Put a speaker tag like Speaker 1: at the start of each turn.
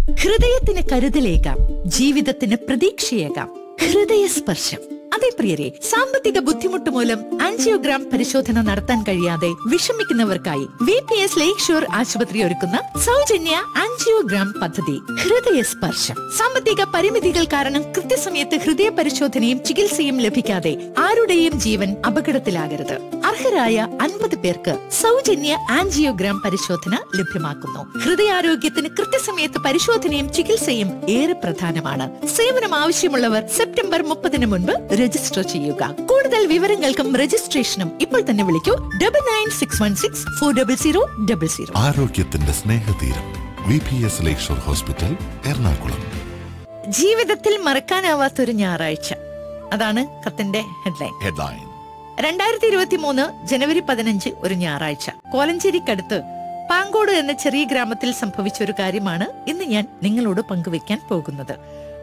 Speaker 1: ഹൃദയത്തിന് കരുതലേകാം ജീവിതത്തിന് പ്രതീക്ഷയേകാം ഹൃദയസ്പർശം അതെ പ്രിയരെ സാമ്പത്തിക ബുദ്ധിമുട്ട് മൂലം ആൻജിയോഗ്രാം പരിശോധന നടത്താൻ കഴിയാതെ വിഷമിക്കുന്നവർക്കായി V P S Lakeshore ആശുപത്രി ഒരുക്കുന്ന സൗജന്യ ആൻജിയോഗ്രാം പദ്ധതി ഹൃദയസ്പർശം സാമ്പത്തിക പരിമിതികൾ കാരണം കൃത്യസമയത്ത് ഹൃദയ പരിശോധനയും ചികിത്സയും ലഭിക്കാതെ ആരുടെയും ജീവൻ അപകടത്തിലാകരുത് അർഹരായ അൻപത് പേർക്ക് സൗജന്യ ആൻജിയോഗ്രാം പരിശോധന ലഭ്യമാക്കുന്നു ഹൃദയാരോഗ്യത്തിന് കൃത്യസമയത്ത് പരിശോധനയും ചികിത്സയും ഏറെ പ്രധാനമാണ് സേവനം ആവശ്യമുള്ളവർ സെപ്റ്റംബർ മുപ്പതിന് മുൻപ് രജിസ്റ്റർ ചെയ്യുക കൂടുതൽ വിവരങ്ങൾക്കും രജിസ്ട്രേഷനും ഇപ്പോൾ തന്നെ വിളിക്കൂ double nine six one six four double zero double zero
Speaker 2: ആരോഗ്യത്തിന്റെ സ്നേഹതീരം V P S Lakeshore hospital Ernakulam
Speaker 1: ജീവിതത്തിൽ മറക്കാനാവാത്തൊരു ഞായറാഴ്ച അതാണ് കത്തിന്റെ ഹെഡ്ലൈൻ
Speaker 2: ഹെഡ്ലൈൻ
Speaker 1: രണ്ടായിരത്തി ഇരുപത്തി മൂന്ന് ജനുവരി പതിനഞ്ച് ഒരു ഞായറാഴ്ച കോലഞ്ചേരിക്കടുത്ത് പാങ്കോട് എന്ന ചെറിയ ഗ്രാമത്തിൽ സംഭവിച്ച ഒരു കാര്യമാണ് ഇന്ന് ഞാൻ നിങ്ങളോട് പങ്കുവെക്കാൻ പോകുന്നത്